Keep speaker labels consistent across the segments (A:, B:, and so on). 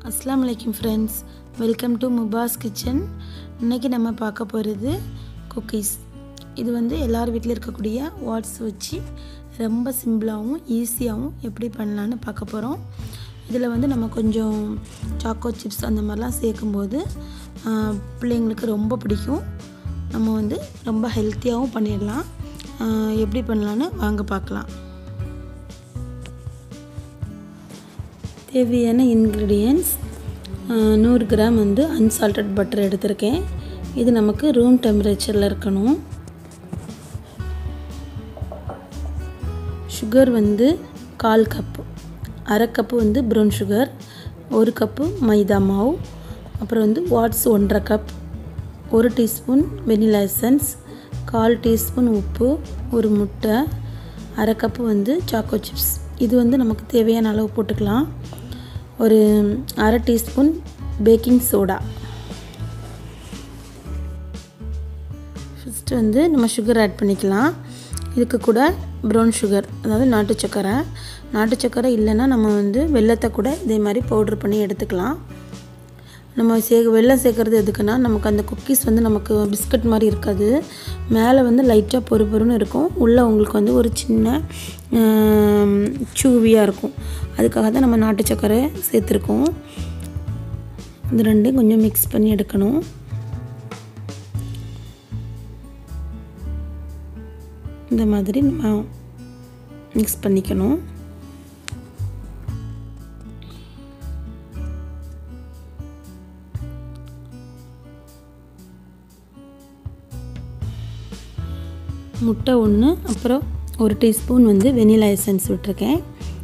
A: அஸ்லாம் வலைக்கம் friends welcome to Mubas kitchen இன்றைக்கி நம்ம பார்க்க போகிறது குக்கீஸ் இது வந்து எல்லார் வீட்டில் இருக்கக்கூடிய வாட்ஸ் வச்சு ரொம்ப சிம்பிளாகவும் ஈஸியாகவும் எப்படி பண்ணலான்னு பார்க்க போகிறோம் இதில் வந்து நம்ம கொஞ்சம் சாக்கோ சிப்ஸ் அந்த மாதிரிலாம் சேர்க்கும்போது ஆஹ், பிள்ளைங்களுக்கு ரொம்ப பிடிக்கும் நம்ம வந்து ரொம்ப ஹெல்த்தியாகவும் பண்ணிடலாம் ஆஹ், எப்படி பண்ணலான்னு வாங்க பார்க்கலாம் தேவையான இன்க்ரீடியன்ஸ் நூறு கிராம் வந்து அன்சால்டட் பட்டர் எடுத்திருக்கேன் இது நமக்கு ரூம் டெம்பரேச்சரில் இருக்கணும் சுகர் வந்து கால் கப்பு அரை கப்பு வந்து ப்ரௌன் சுகர் ஒரு கப்பு மைதா மாவு அப்புறம் வந்து வாட்ஸ் ஒன்றரை கப் ஒரு டீஸ்பூன் வெனிலா எசன்ஸ் கால் டீஸ்பூன் உப்பு ஒரு முட்டை அரை கப்பு வந்து சாக்கோ சிப்ஸ் இது வந்து நமக்கு தேவையான அளவு போட்டுக்கலாம் ஒரு அரை டீஸ்பூன் பேக்கிங் சோடா ஃபஸ்ட்டு வந்து நம்ம சுகர் ஆட் பண்ணிக்கலாம் இதுக்கு கூட ப்ரௌன் சுகர் அதாவது நாட்டு சக்கரை நாட்டு சக்கரை இல்லைன்னா நம்ம வந்து வெள்ளத்தை கூட இதே மாதிரி பவுட்ரு பண்ணி எடுத்துக்கலாம் நம்ம சே வெள்ளம் சேர்க்குறது எதுக்குன்னா நமக்கு அந்த குக்கீஸ் வந்து நமக்கு பிஸ்கட் மாதிரி இருக்காது மேலே வந்து லைட்டாக பொறு பொறுன்னு இருக்கும் உள்ளே உங்களுக்கு வந்து ஒரு சின்ன சூவியாக இருக்கும் அதுக்காக தான் நம்ம நாட்டு சக்கரை சேர்த்துருக்கோம் இது ரெண்டையும் கொஞ்சம் மிக்ஸ் பண்ணி எடுக்கணும் இந்த மாதிரி நம்ம மிக்ஸ் பண்ணிக்கணும் முட்டை ஒன்று அப்புறம் ஒரு டீஸ்பூன் வந்து வெனிலா எசன்ஸ் விட்டுருக்கேன்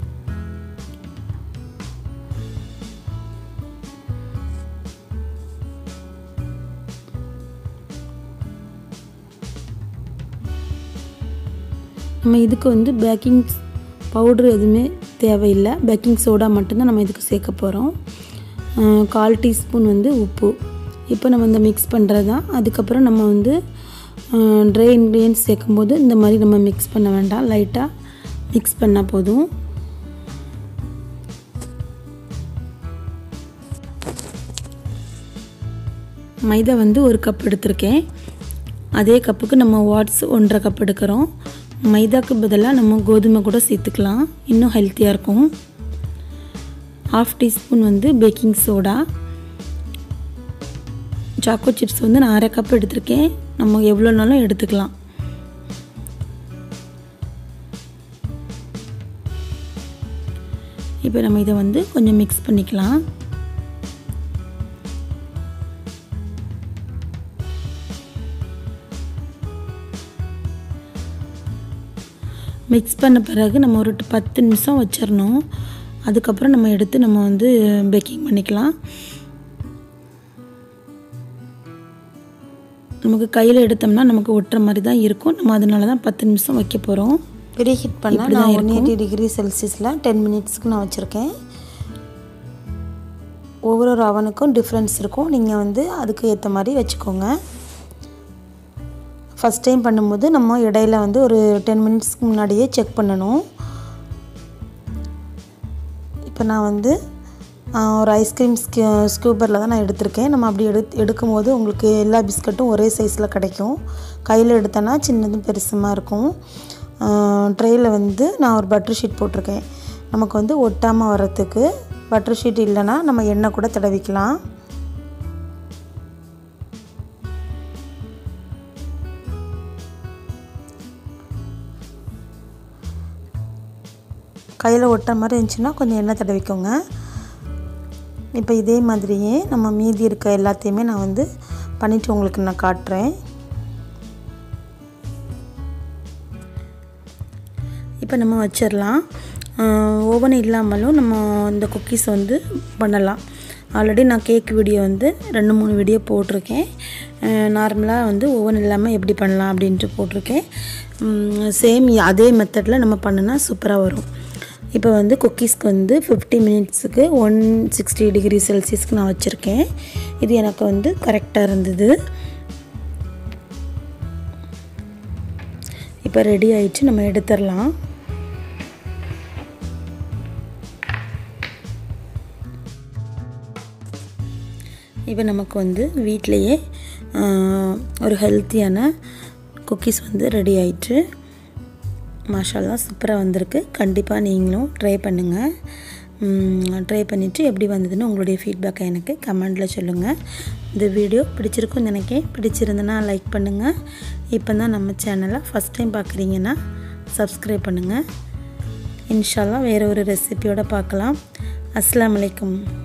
A: நம்ம இதுக்கு வந்து பேக்கிங் பவுட்ரு எதுவுமே தேவையில்லை பேக்கிங் சோடா மட்டும்தான் நம்ம இதுக்கு சேர்க்க போகிறோம் கால் டீஸ்பூன் வந்து உப்பு இப்போ நம்ம இந்த மிக்ஸ் பண்ணுறது தான் அதுக்கப்புறம் நம்ம வந்து ட்ரை இன்க்ரீடியன்ஸ் சேர்க்கும்போது இந்த மாதிரி நம்ம மிக்ஸ் பண்ண வேண்டாம் லைட்டாக மிக்ஸ் பண்ணால் போதும் மைதா வந்து ஒரு கப் எடுத்திருக்கேன் அதே கப்புக்கு நம்ம வாட்ஸ் ஒன்றரை கப் எடுக்கிறோம் மைதாக்கு பதிலாக நம்ம கோதுமை கூட சேர்த்துக்கலாம் இன்னும் ஹெல்த்தியாக இருக்கும் ஹாஃப் டீஸ்பூன் வந்து பேக்கிங் சோடா சாக்கோ சிப்ஸ் வந்து நான் அரை கப் எடுத்திருக்கேன் நம்ம எவ்வளோனாலும் எடுத்துக்கலாம் இப்போ நம்ம இதை வந்து கொஞ்சம் மிக்ஸ் பண்ணிக்கலாம் மிக்ஸ் பண்ண பிறகு நம்ம ஒரு பத்து நிமிஷம் வச்சிடணும் அதுக்கப்புறம் நம்ம எடுத்து நம்ம வந்து பேக்கிங் பண்ணிக்கலாம் நமக்கு கையில் எடுத்தோம்னா நமக்கு ஒட்டுற மாதிரி தான் இருக்கும் நம்ம அதனால தான் பத்து நிமிஷம் வைக்க போகிறோம்
B: ப்ரீ ஹீட் பண்ண
A: இப்படி தான்
B: நான் ஒன்
A: இருக்கும்.
B: எயிட்டி டிகிரி செல்சியஸில் டென் மினிட்ஸ்க்கு நான் வச்சுருக்கேன் ஒவ்வொரு ஒரு அவனுக்கும் டிஃப்ரென்ஸ் இருக்கும் நீங்கள் வந்து அதுக்கு ஏற்ற மாதிரி வச்சுக்கோங்க ஃபஸ்ட் டைம் பண்ணும்போது நம்ம இடையில வந்து ஒரு டென் மினிட்ஸ்க்கு முன்னாடியே செக் பண்ணணும் இப்போ நான் வந்து ஆ, ஒரு ஐஸ்கிரீம் ஸ்கூ ஸ்கூப்பரில் தான் நான் எடுத்திருக்கேன் நம்ம அப்படி எடு எடுக்கும்போது உங்களுக்கு எல்லா பிஸ்கட்டும் ஒரே சைஸில் கிடைக்கும் கையில் எடுத்தேன்னா சின்னதும் பெருசுமாக இருக்கும் ட்ரெயில் வந்து நான் ஒரு பட்டர் ஷீட் போட்டிருக்கேன் நமக்கு வந்து ஒட்டாமல் வரத்துக்கு பட்டர் ஷீட் இல்லைன்னா நம்ம எண்ணெய் கூட தடவிக்கலாம் கையில் ஒட்டுற மாதிரி இருந்துச்சுன்னா கொஞ்சம் எண்ணெய் தடவிக்கோங்க இப்போ இதே மாதிரியே நம்ம மீதி இருக்க எல்லாத்தையுமே நான் வந்து பண்ணிவிட்டு உங்களுக்கு நான் காட்டுறேன்
A: இப்போ நம்ம வச்சிடலாம் ஓவன் இல்லாமலும் நம்ம இந்த குக்கீஸ் வந்து பண்ணலாம் ஆல்ரெடி நான் கேக் வீடியோ வந்து ரெண்டு மூணு வீடியோ போட்டிருக்கேன் நார்மலாக வந்து ஓவன் இல்லாமல் எப்படி பண்ணலாம் அப்படின்ட்டு போட்டிருக்கேன் சேம் அதே மெத்தடில் நம்ம பண்ணுனா சூப்பராக வரும் இப்போ வந்து குக்கீஸ்க்கு வந்து ஃபிஃப்டி மினிட்ஸுக்கு ஒன் சிக்ஸ்டி டிகிரி செல்சியஸ்க்கு நான் வச்சுருக்கேன் இது எனக்கு வந்து கரெக்டாக இருந்தது இப்போ ரெடி ஆயிடுச்சு நம்ம எடுத்துடலாம் இப்போ நமக்கு வந்து வீட்டிலையே ஒரு ஹெல்த்தியான குக்கீஸ் வந்து ரெடி ஆயிட்டு மாஷாலா சூப்பராக வந்திருக்கு கண்டிப்பாக நீங்களும் ட்ரை பண்ணுங்கள் ட்ரை பண்ணிவிட்டு எப்படி வந்ததுன்னு உங்களுடைய ஃபீட்பேக்கை எனக்கு கமெண்டில் சொல்லுங்கள் இந்த வீடியோ பிடிச்சிருக்குன்னு நினைக்கிறேன் பிடிச்சிருந்தனா லைக் பண்ணுங்கள் இப்போ தான் நம்ம சேனலை ஃபஸ்ட் டைம் பார்க்குறீங்கன்னா சப்ஸ்கிரைப் பண்ணுங்கள் இன்ஷால்லா வேறு ஒரு ரெசிபியோடு பார்க்கலாம் அஸ்லாம் வலைக்கம்